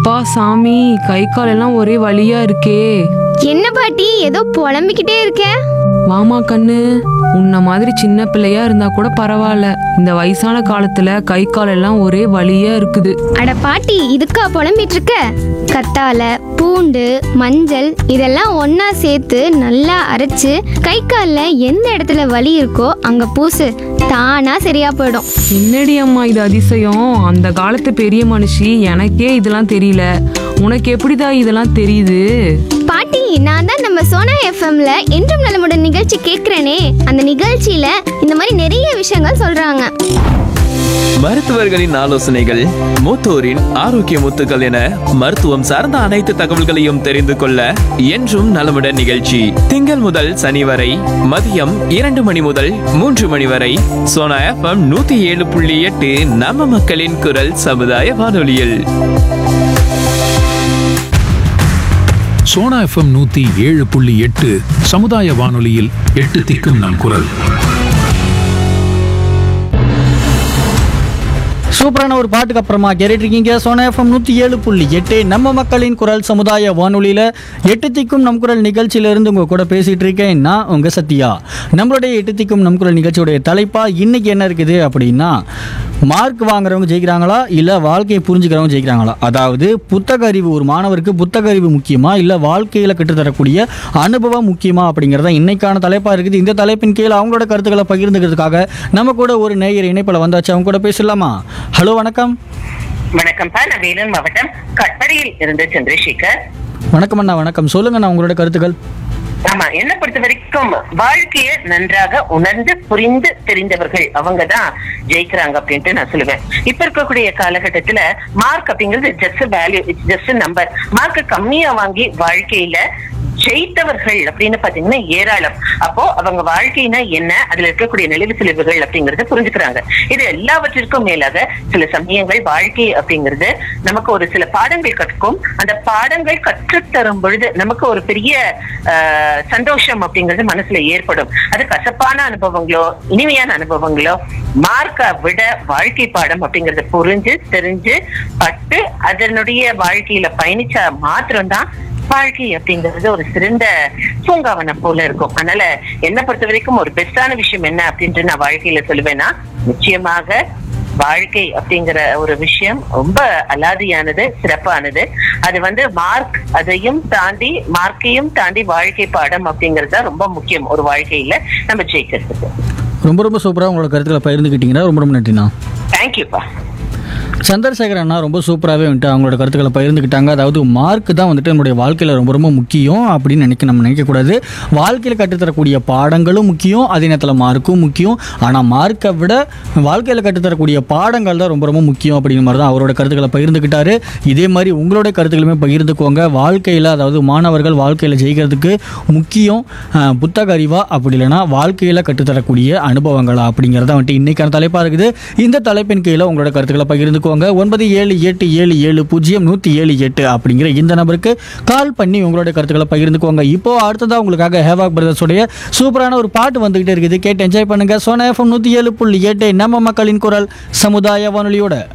அப்பா சாமி கை கால் எல்லாம் ஒரே வலியா இருக்கே என்ன பாட்டி ஏதோ புலம்பிக்கிட்டே இருக்க வாமா கண்ணு உன்ன மாதிரி சின்ன பிள்ளையா இருந்தா கூட பரவாயில்ல இந்த வயசான காலத்துல கை கால் எல்லாம் ஒரே வலியா இருக்குது அட பாட்டி இதுக்கா புலம்பிட்டு இருக்க கத்தால பூண்டு மஞ்சள் இதெல்லாம் ஒண்ணா சேர்த்து நல்லா அரைச்சு கை காலில் எந்த இடத்துல வலி இருக்கோ அங்க பூசு தானா சரியா போயிடும் என்னடி அம்மா இது அதிசயம் அந்த காலத்து பெரிய மனுஷி எனக்கே இதெல்லாம் தெரியல உனக்கு எப்படிடா இதெல்லாம் தெரியுது பாட்டி நான் தான் நம்ம சோனா எஃப்எம்ல என்றும் நலமுடன் நிகழ்ச்சி கேட்கிறேனே அந்த நிகழ்ச்சியில இந்த மாதிரி நிறைய விஷயங்கள் சொல்றாங்க மருத்துவர்களின் ஆலோசனைகள் மூத்தோரின் ஆரோக்கிய முத்துக்கள் என மருத்துவம் சார்ந்த அனைத்து தகவல்களையும் தெரிந்து கொள்ள என்றும் நலமுடன் நிகழ்ச்சி திங்கள் முதல் சனி வரை மதியம் இரண்டு மணி முதல் மூன்று மணி வரை சோனா எஃப்எம் நூத்தி ஏழு புள்ளி எட்டு நம்ம மக்களின் குரல் சமுதாய வானொலியில் சோனா எஃப்எம் நூத்தி ஏழு புள்ளி எட்டு சமுதாய வானொலியில் எட்டு திக்கும் நம் குரல் சூப்பரான ஒரு பாட்டுக்கு அப்புறமா கேட்டுட்டு இருக்கீங்க சோனா எஃப்எம் நூற்றி ஏழு புள்ளி எட்டு நம்ம மக்களின் குரல் சமுதாய வானொலியில் எட்டு திக்கும் நம் குரல் நிகழ்ச்சியிலிருந்து உங்கள் கூட பேசிகிட்டு இருக்கேன் நான் உங்கள் சத்யா நம்மளுடைய எட்டு திக்கும் நம் குரல் நிகழ்ச்சியுடைய தலைப்பா இன்னைக்கு என்ன இருக்குது அப்படின்னா மார்க் வாங்குறவங்க ஜெயிக்கிறாங்களா இல்லை வாழ்க்கையை புரிஞ்சுக்கிறவங்க ஜெயிக்கிறாங்களா அதாவது புத்தக அறிவு ஒரு மாணவருக்கு புத்தக அறிவு முக்கியமா இல்லை வாழ்க்கையில் கற்றுத்தரக்கூடிய அனுபவம் முக்கியமா அப்படிங்கிறத இன்னைக்கான தலைப்பாக இருக்குது இந்த தலைப்பின் கீழே அவங்களோட கருத்துக்களை பகிர்ந்துக்கிறதுக்காக நம்ம கூட ஒரு நேயர் இணைப்பில் வந்தாச்சு அவங்க கூட பேசலாமா ஹலோ வணக்கம் வணக்கம்ப்பா நான் வேலூர் மாவட்டம் கட்படியில் இருந்து சந்திரசேகர் வணக்கம் அண்ணா வணக்கம் சொல்லுங்க அண்ணா உங்களோட கருத்துக்கள் ஆமா என்ன பொறுத்த வரைக்கும் வாழ்க்கைய நன்றாக உணர்ந்து புரிந்து தெரிந்தவர்கள் அவங்க தான் ஜெயிக்கிறாங்க அப்படின்ட்டு நான் சொல்லுவேன் இப்ப இருக்கக்கூடிய காலகட்டத்துல மார்க் அப்படிங்கிறது just value it's just number mark கம்மியா வாங்கி வாழ்க்கையில ஜெயித்தவர்கள் அப்படின்னு பாத்தீங்கன்னா ஏராளம் அப்போ அவங்க வாழ்க்கைனா என்ன அதுல இருக்கக்கூடிய நெளிவு சிலிவுகள் அப்படிங்கறத புரிஞ்சுக்கிறாங்க இது எல்லாவற்றிற்கும் மேலாக சில சமயங்கள் வாழ்க்கை அப்படிங்கிறது நமக்கு ஒரு சில பாடங்கள் கற்கும் அந்த பாடங்கள் கற்றுத்தரும் பொழுது நமக்கு ஒரு பெரிய ஆஹ், சந்தோஷம் அப்படிங்கிறது மனசுல ஏற்படும் அது கசப்பான அனுபவங்களோ இனிமையான அனுபவங்களோ மார்க்கை விட வாழ்க்கை பாடம் அப்படிங்கறத புரிஞ்சு தெரிஞ்சு பட்டு அதனுடைய வாழ்க்கையில பயணிச்சா மாத்திரம்தான் வாழ்க்கை அப்படிங்கிறது ஒரு சிறந்த பூங்காவனம் போல இருக்கும் அதனால என்ன பொறுத்த வரைக்கும் ஒரு பெஸ்டான விஷயம் என்ன அப்படின்ட்டு நான் வாழ்க்கையில சொல்லுவேன்னா நிச்சயமாக வாழ்க்கை அப்படிங்கிற ஒரு விஷயம் ரொம்ப அலாதியானது சிறப்பானது அது வந்து மார்க் அதையும் தாண்டி மார்க்கையும் தாண்டி வாழ்க்கை பாடம் அப்படிங்கிறது தான் ரொம்ப முக்கியம் ஒரு வாழ்க்கையில நம்ம ஜெயிக்கிறதுக்கு ரொம்ப ரொம்ப சூப்பராக உங்களோட கருத்துக்களை பகிர்ந்துக்கிட்டீங்கன்னா ரொம்ப ரொம்ப நன்றிண்ணா தேங்க்யூப்பா சந்திரசேகர் அண்ணா ரொம்ப சூப்பராகவே வந்துட்டு அவங்களோட கருத்துக்களை பகிர்ந்துக்கிட்டாங்க அதாவது மார்க் தான் வந்துட்டு நம்மளுடைய வாழ்க்கையில் ரொம்ப ரொம்ப முக்கியம் அப்படின்னு நினைக்க நம்ம நினைக்கக்கூடாது வாழ்க்கையில் கற்றுத்தரக்கூடிய பாடங்களும் முக்கியம் அதே நேரத்தில் மார்க்கும் முக்கியம் ஆனால் மார்க்கை விட வாழ்க்கையில் கற்றுத்தரக்கூடிய பாடங்கள் தான் ரொம்ப ரொம்ப முக்கியம் அப்படிங்கிற மாதிரி தான் அவரோட கருத்துக்களை பகிர்ந்துக்கிட்டாரு இதே மாதிரி உங்களோட கருத்துக்களுமே பகிர்ந்துக்கோங்க வாழ்க்கையில் அதாவது மாணவர்கள் வாழ்க்கையில் ஜெயிக்கிறதுக்கு முக்கியம் அஹ், புத்தக அறிவா அப்படி இல்லைன்னா வாழ்க்கையில் கற்றுத்தரக்கூடிய அனுபவங்களா அப்படிங்கிறத வந்துட்டு இன்னைக்கான தலைப்பாக இருக்குது இந்த தலைப்பின் கீழே உங்களோட கருத்துக்களை பகிர்ந்துக்கோங்க ஒன்பது ஏழு எட்டு ஏழு ஏழு பூஜ்ஜியம் நூற்றி ஏழு எட்டு அப்படிங்கிற இந்த நம்பருக்கு கால் பண்ணி உங்களோட கருத்துக்களை பகிர்ந்துக்கோங்க இப்போ அடுத்ததாக உங்களுக்காக ஹேவாக் பிரதர்ஸோடைய சூப்பரான ஒரு பாட்டு வந்துகிட்டே இருக்குது கேட்டு என்ஜாய் பண்ணுங்க சோனா எஃப்எம் நூற்றி ஏழு புள்ளி எட்டு நம்ம மக்களின் குரல் சமுதாய வானொலியோட